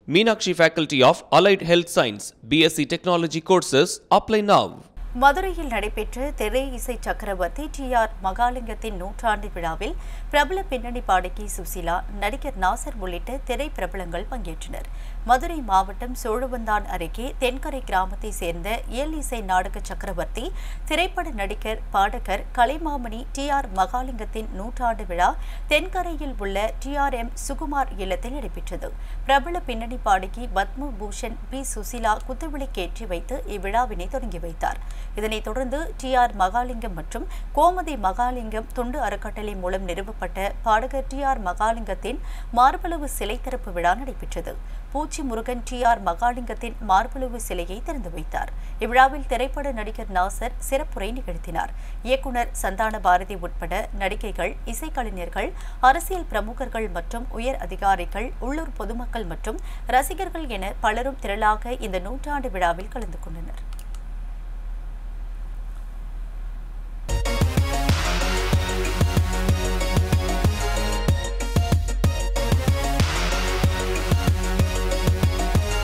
Meenakshi Faculty of Allied Health Science, BSc Technology courses apply now. மதுரையில் நடைபெற்ற திரை இசை சக்கரவர்த்தி டி ஆர் மகாலிங்கத்தின் நூற்றாண்டு விழாவில் பிரபல பின்னணி பாடகி சுசிலா நடிகர் நாசர் உள்ளிட்ட திரை பிரபலங்கள் பங்கேற்றனர் மதுரை மாவட்டம் சோழவந்தான் அருகே தென்கரை கிராமத்தை சேர்ந்த இயல் இசை நாடக சக்கரவர்த்தி திரைப்பட நடிகர் பாடகர் கலைமாமணி டி ஆர் மகாலிங்கத்தின் நூற்றாண்டு விழா தென்கரையில் உள்ள டி ஆர் எம் சுகுமார் இல்லத்தில் நடைபெற்றது பிரபல பின்னணி பாடகி பத்ம பூஷன் பி சுசிலா குத்துவிளக்கேற்றி வைத்து இவ்விழாவினை தொடங்கி வைத்தார் இதனைத் தொடர்ந்து டி ஆர் மகாலிங்கம் மற்றும் கோமதி மகாலிங்கம் தொண்டு அறக்கட்டளை மூலம் நிறுவப்பட்ட பாடகர் டி ஆர் மகாலிங்கத்தின் மார்பளவு சிலை திறப்பு விழா நடைபெற்றது பூச்சி முருகன் டி ஆர் மகாலிங்கத்தின் மார்பளவு சிலையை திறந்து வைத்தார் இவ்விழாவில் திரைப்பட நடிகர் நாசர் சிறப்புரை நிகழ்த்தினார் இயக்குனர் சந்தான பாரதி உட்பட நடிகைகள் இசைக்கலைஞர்கள் அரசியல் பிரமுகர்கள் மற்றும் உயர் அதிகாரிகள் உள்ளூர் பொதுமக்கள் மற்றும் ரசிகர்கள் என பலரும் திரளாக இந்த நூற்றாண்டு விழாவில் கலந்து கொண்டனர்